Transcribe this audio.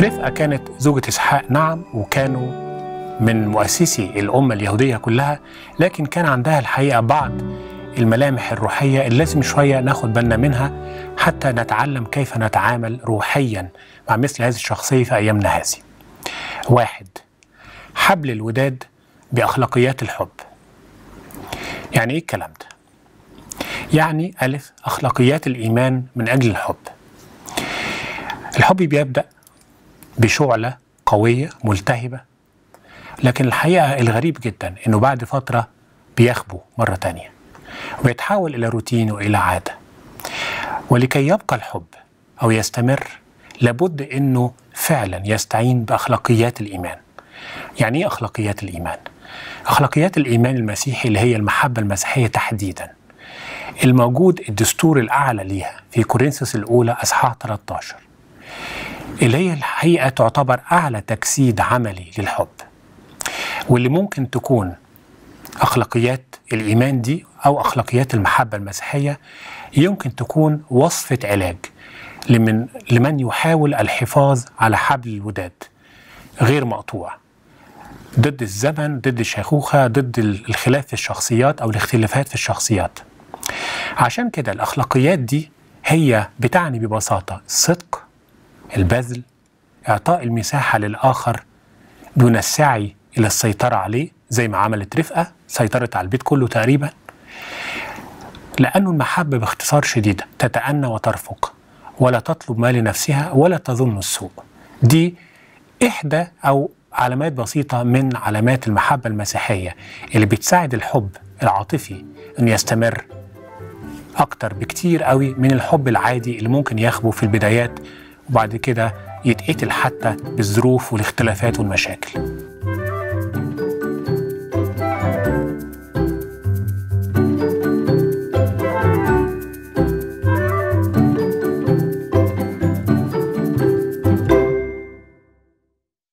رفقة كانت زوجة إسحاق نعم وكانوا من مؤسسي الأمة اليهودية كلها لكن كان عندها الحقيقة بعض الملامح الروحية اللي لازم شوية ناخد بالنا منها حتى نتعلم كيف نتعامل روحيا مع مثل هذه الشخصية في أيامنا هذه واحد حبل الوداد بأخلاقيات الحب يعني إيه الكلام ده؟ يعني ألف أخلاقيات الإيمان من أجل الحب الحب بيبدأ بشعلة قوية ملتهبة لكن الحقيقة الغريب جدا إنه بعد فترة بيخبو مرة تانية ويتحول إلى روتين وإلى عادة ولكي يبقى الحب أو يستمر لابد إنه فعلا يستعين بأخلاقيات الإيمان يعني إيه أخلاقيات الإيمان؟ أخلاقيات الإيمان المسيحي اللي هي المحبة المسيحية تحديدا الموجود الدستور الأعلى ليها في كورنثوس الأولى أصحاح 13 اللي هي الحقيقة تعتبر أعلى تجسيد عملي للحب واللي ممكن تكون أخلاقيات الإيمان دي أو أخلاقيات المحبة المسيحية يمكن تكون وصفة علاج لمن, لمن يحاول الحفاظ على حبل الوداد غير مقطوع ضد الزمن ضد الشيخوخة ضد الخلاف في الشخصيات أو الاختلافات في الشخصيات عشان كده الأخلاقيات دي هي بتعني ببساطة الصدق البذل إعطاء المساحة للآخر دون السعي إلى السيطرة عليه زي ما عملت رفقة سيطرت على البيت كله تقريبا لأن المحبة باختصار شديد تتأنى وترفق ولا تطلب ما لنفسها ولا تظن السوء دي إحدى أو علامات بسيطة من علامات المحبة المسيحية اللي بتساعد الحب العاطفي أن يستمر أكتر بكتير قوي من الحب العادي اللي ممكن يخبو في البدايات وبعد كده يتقتل حتى بالظروف والاختلافات والمشاكل